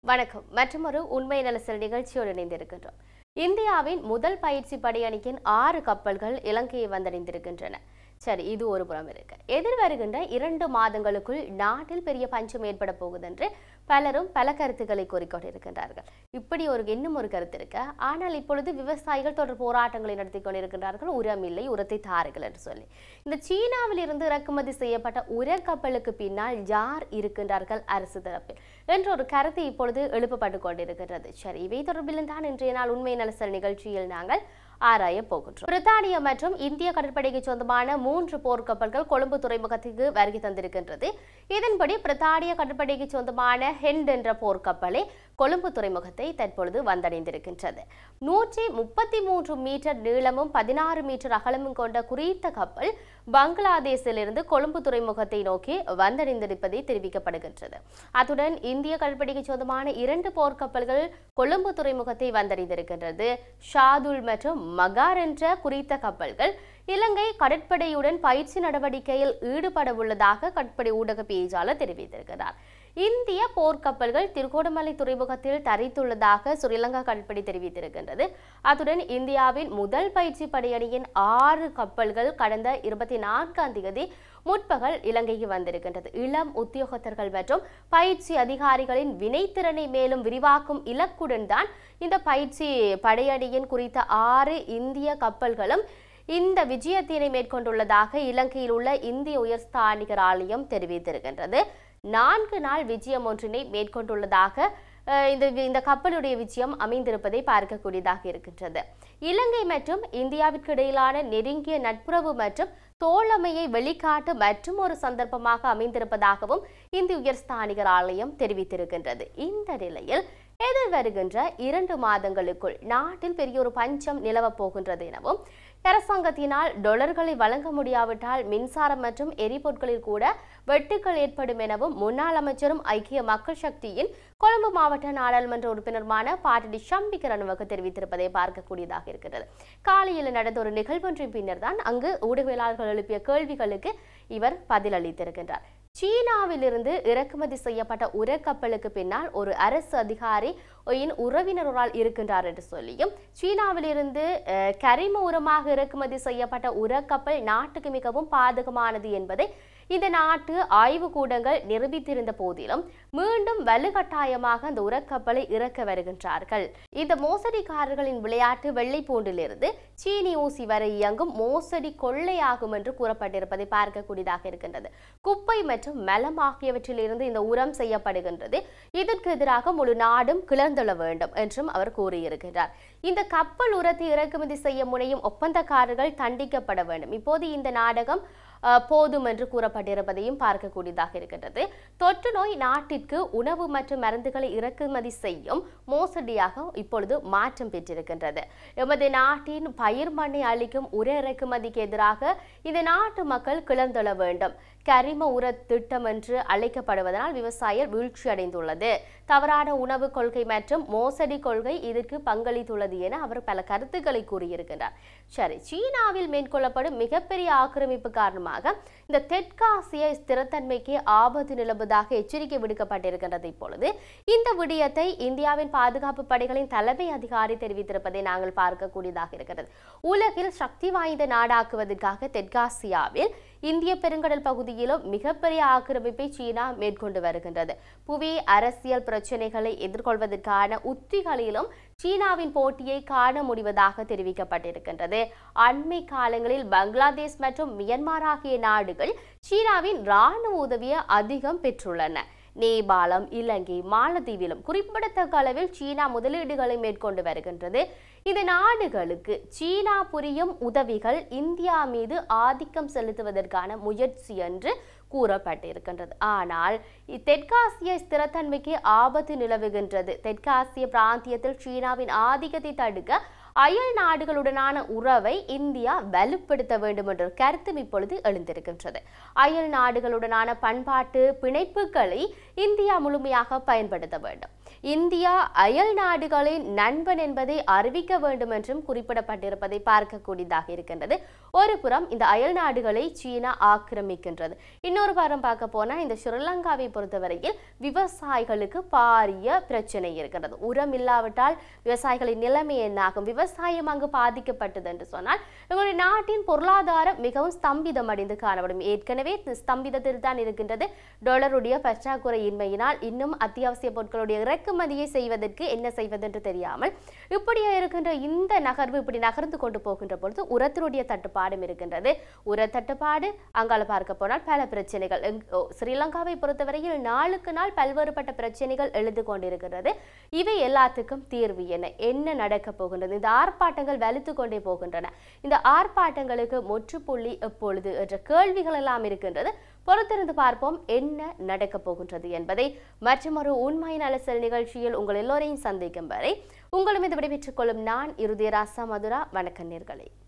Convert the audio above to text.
வணக்கம் மற்றொரு உண்மை நலசல் நிகழ்ச்சியோடு இணைந்திருக்கின்றோம் இந்தியாவின் முதல் பயிற்சி படையணியின் ஆறு கப்பல்கள் இலங்கையை வந்தடைந்திருக்கின்றன சரி இது ஒரு புறம் இருக்கு எதிர்வருகின்ற இரண்டு மாதங்களுக்குள் நாட்டில் பெரிய பஞ்சம் ஏற்பட போகுது என்று பலரும் பல கருத்துக்களை கூறிக்கொண்டிருக்கின்றார்கள் இப்படி ஒரு இன்னும் ஒரு கருத்து இருக்கு ஆனால் இப்பொழுது விவசாயிகள் தொடர் போராட்டங்களை நடத்தி கொண்டிருக்கின்றார்கள் உரம் இல்லை உரத்தை தாருங்கள் என்று சொல்லி இந்த சீனாவில் இருந்து இறக்குமதி செய்யப்பட்ட உரக் கப்பலுக்கு பின்னால் யார் இருக்கின்றார்கள் அரசு தரப்பில் என்ற ஒரு கருத்து இப்பொழுது எழுப்பப்பட்டு கொண்டிருக்கின்றது சரி இவை தொடர்பில் தான் இன்றைய நாள் உண்மை நலசல் நிகழ்ச்சியில் நாங்கள் ஆராய போகின்றோம் பிரித்தானிய மற்றும் இந்திய கடற்படைக்கு சொந்தமான மூன்று போர்க்கப்பல்கள் கொழும்பு துறைமுகத்திற்கு வருகை தந்திருக்கின்றது இதன்படி பிரித்தானிய கடற்படைக்கு சொந்தமான ஹெண்ட் என்ற போர்க்கப்பலை கொழும்பு துறைமுகத்தை தற்பொழுது வந்தடைந்திருக்கின்றது நூற்றி முப்பத்தி மூன்று மீட்டர் நீளமும் பதினாறு மீட்டர் அகலமும் கொண்ட குறித்த கப்பல் பங்களாதேஷிலிருந்து கொழும்பு துறைமுகத்தை நோக்கி வந்தடைந்திருப்பதை தெரிவிக்கப்படுகின்றது அத்துடன் இந்திய கடற்படைக்கு சொந்தமான இரண்டு போர்க்கப்பல்கள் கொழும்பு துறைமுகத்தை வந்தடைந்திருக்கின்றது ஷாதுல் மற்றும் மகார் என்ற குறித்த கப்பல்கள் இலங்கை கடற்படையுடன் பயிற்சி நடவடிக்கையில் ஈடுபட உள்ளதாக கடற்படை ஊடக பேச்சாளர் தெரிவித்திருக்கிறார் இந்திய போர்க்கப்பல்கள் திருகோணமலை துறைமுகத்தில் தரித்துள்ளதாக ஸ்ரீலங்கா கடற்படை தெரிவித்திருக்கின்றது அத்துடன் இந்தியாவின் முதல் பயிற்சி படையணியின் ஆறு கப்பல்கள் கடந்த இருபத்தி நான்காம் தேதி முற்பகல் இலங்கைக்கு வந்திருக்கின்றது இளம் உத்தியோகத்தர்கள் மற்றும் பயிற்சி அதிகாரிகளின் வினைத்திறனை மேலும் விரிவாக்கும் இலக்குடன் தான் இந்த பயிற்சி படையணியின் குறித்த ஆறு இந்திய கப்பல்களும் இந்த விஜயத்தினை மேற்கொண்டுள்ளதாக இலங்கையில் உள்ள இந்திய உயர்ஸ்தானிகர் ஆலயம் தெரிவித்திருக்கின்றது நான்கு நாள் விஜயம் ஒன்றினை மேற்கொண்டுள்ளதாக அஹ், இந்த இந்த கப்பலுடைய விஜயம் அமைந்திருப்பதை பார்க்கக்கூடியதாக இருக்கின்றது இலங்கை மற்றும் இந்தியாவிற்கு இடையிலான நெருங்கிய நட்புறவு மற்றும் தோழமையை வெளிக்காட்டு மற்றும் ஒரு சந்தர்ப்பமாக அமைந்திருப்பதாகவும் இந்திய உயர்ஸ்தானிகர் ஆலயம் தெரிவித்திருக்கின்றது இந்த நிலையில் எதிர்வருகின்ற இரண்டு மாதங்களுக்குள் நாட்டில் பெரிய ஒரு பஞ்சம் நிலவப் போகின்றது எனவும் அரசாங்கத்தினால் டொலர்களை வழங்க முடியாவிட்டால் மின்சாரம் மற்றும் எரிபொருட்களில் கூட வெட்டுக்கள் ஏற்படும் எனவும் முன்னாள் அமைச்சரும் ஐக்கிய மக்கள் சக்தியின் கொழும்பு மாவட்ட நாடாளுமன்ற உறுப்பினருமான பாட்டடி ஷம்பிக்க ரணவக தெரிவித்திருப்பதை பார்க்கக்கூடியதாக இருக்கிறது காலையில் நடந்த ஒரு நிகழ்வொன்றின் பின்னர் தான் அங்கு ஊடகவியலாளர்கள் எழுப்பிய கேள்விகளுக்கு இவர் பதிலளித்திருக்கின்றார் சீனாவிலிருந்து இறக்குமதி செய்யப்பட்ட உரக்கப்பலுக்கு பின்னால் ஒரு அரசு அதிகாரி யின் உறவினர் ஒரு ஆள் இருக்கின்றார் என்று சொல்லியும் சீனாவிலிருந்து அஹ், கரிம உரமாக இறக்குமதி செய்யப்பட்ட உரக்கப்பல் நாட்டுக்கு மிகவும் பாதகமானது என்பதை இந்த நாட்டு ஆய்வுக்கூடங்கள் நிரூபித்திருந்த போதிலும் மீண்டும் வலுக்கட்டாயமாக அந்த உரக்கப்பலை இறக்க வருகின்றார்கள் இந்த மோசடிக்காரர்களின் விளையாட்டு வெள்ளைப்பூண்டிலிருந்து சீனி ஊசி வரை இயங்கும் மோசடி கொள்ளையாகும் என்று கூறப்பட்டிருப்பதை பார்க்கக்கூடியதாக இருக்கின்றது குப்பை மற்றும் மலம் ஆகியவற்றிலிருந்து இந்த உரம் செய்யப்படுகின்றது இதற்கு எதிராக முழு நாடும் கிளர்ந்தெழ வேண்டும் என்றும் அவர் கூறியிருக்கிறார் இந்த கப்பல் உரத்தை இறக்குமதி செய்ய முனையும் ஒப்பந்தக்காரர்கள் தண்டிக்கப்பட வேண்டும் இப்போது இந்த நாடகம் அஹ், போதும் என்று கூறப்பட்டிருப்பதையும் பார்க்கக்கூடியதாக இருக்கின்றது தொற்று நோய் நாட்டிற்கு உணவு மற்றும் மருந்துகளை இறக்குமதி செய்யும் மோசடியாக இப்பொழுது மாற்றம் பெற்றிருக்கின்றது எமது நாட்டின் பயிர் மண்ணை அளிக்கும் உர இறக்குமதிக்கு எதிராக இந்த நாட்டு மக்கள் கிளர்ந்தெழ வேண்டும் கரிம உர திட்டம் என்று அழைக்கப்படுவதனால் விவசாயிகள் வீழ்ச்சி அடைந்துள்ளது தவறான உணவு கொள்கை மற்றும் மோசடி கொள்கை இதற்கு பங்களித்துள்ளது என அவர் பல கருத்துக்களை கூறியிருக்கின்றார் சரி சீனாவில் மேற்கொள்ளப்படும் மிகப்பெரிய ஆக்கிரமிப்பு காரணமாக இந்த தெற்காசிய ஸ்திரத்தன்மைக்கு ஆபத்து நிலவுவதாக எச்சரிக்கை விடுக்கப்பட்டிருக்கின்றது இப்பொழுது இந்த விடயத்தை இந்தியாவின் பாதுகாப்பு படைகளின் தலைமை அதிகாரி தெரிவித்திருப்பதை நாங்கள் பார்க்கக்கூடியதாக இருக்கிறது உலகில் சக்தி வாய்ந்த நாடாக்குவதற்காக தெற்காசியாவில் இந்திய பெருங்கடல் பகுதியிலும் மிகப்பெரிய ஆக்கிரமிப்பை சீனா மேற்கொண்டு வருகின்றது புவி அரசியல் பிரச்சினைகளை எதிர்கொள்வதற்கான உத்திகளிலும் சீனாவின் போட்டியை காண முடிவதாக தெரிவிக்கப்பட்டிருக்கின்றது அண்மை காலங்களில் பங்களாதேஷ் மற்றும் மியன்மார் ஆகிய நாடுகள் சீனாவின் இராணுவ உதவியை அதிகம் பெற்றுள்ளன நேபாளம் இலங்கை மாலத்தீவிலும் குறிப்பிடத்தக்க அளவில் சீனா முதலீடுகளை மேற்கொண்டு வருகின்றது இந்த நாடுகளுக்கு சீனா புரியும் உதவிகள் இந்தியா மீது ஆதிக்கம் செலுத்துவதற்கான முயற்சி என்று கூறப்பட்டிருக்கின்றது ஆனால் இ- தெற்காசிய ஸ்திரத்தன்மைக்கு ஆபத்து நிலவுகின்றது தெற்காசிய பிராந்தியத்தில் சீனாவின் ஆதிக்கத்தை தடுக்க அயல் நாடுகளுடனான உறவை இந்தியா வலுப்படுத்த வேண்டும் என்ற கருத்தும் இப்பொழுது எழுந்திருக்கின்றது அயல் நாடுகளுடனான பண்பாட்டு பிணைப்புகளை இந்தியா முழுமையாக பயன்படுத்த வேண்டும் இந்தியா அயல் நாடுகளின் நண்பன் என்பதை அறிவிக்க வேண்டும் என்றும் குறிப்பிடப்பட்டிருப்பதை பார்க்கக்கூடியதாக இருக்கின்றது ஒரு புறம் இந்த அயல் நாடுகளை சீனா ஆக்கிரமிக்கின்றது இன்னொரு புறம் பார்க்க போனா இந்த ஸ்ரீலங்காவை பொறுத்தவரையில் விவசாயிகளுக்கு பாரிய பிரச்சனை இருக்கிறது உரம் இல்லாவிட்டால் விவசாயிகளின் நிலைமை என்னாகும் விவசாயம் அங்கு பாதிக்கப்பட்டது என்று சொன்னால் எங்களுடைய நாட்டின் பொருளாதாரம் மிகவும் ஸ்தம்பிதம் அடைந்து காணப்படும் ஏற்கனவே இந்த ஸ்தம்பிதத்தில் தான் இருக்கின்றது டாலருடைய பற்றாக்குறை இன்மையினால் இன்னும் அத்தியாவசிய பொருட்களுடைய இறக்குமதியை செய்வதற்கு என்ன செய்வது என்று தெரியாமல் இப்படியே இருக்கின்ற இந்த நகர்வு இப்படி நகர்ந்து கொண்டு போகின்ற பொழுது உரத்தினுடைய தட்டுப்பாடும் இருக்கின்றது உர தட்டுப்பாடு அங்கால பார்க்க போனால் பல பிரச்சனைகள் எங்- ஓ, ஸ்ரீலங்காவை பொறுத்தவரையில் நாளுக்கு நாள் பல்வேறுபட்ட பிரச்சனைகள் எழுந்து கொண்டிருக்கிறது இவை எல்லாத்துக்கும் தீர்வு என்ன என்ன நடக்க போகின்றது இந்த ஆர்ப்பாட்டங்கள் வலுத்து கொண்டே போகின்றன இந்த ஆர்ப்பாட்டங்களுக்கு முற்றுப்புள்ளி எப்பொழுது என்ற கேள்விகள் எல்லாம் இருக்கின்றது பொறுத்திருந்து பார்ப்போம் என்ன நடக்கப் போகின்றது என்பதை மற்றொரு உண்மை நலசல் நிகழ்ச்சியில் உங்கள் எல்லோரையும் சந்திக்கும் வரை உங்களும் இது விடைபெற்றுக் கொள்ளும் நான் இறுதி ராசா மதுரா வணக்க நேர்களே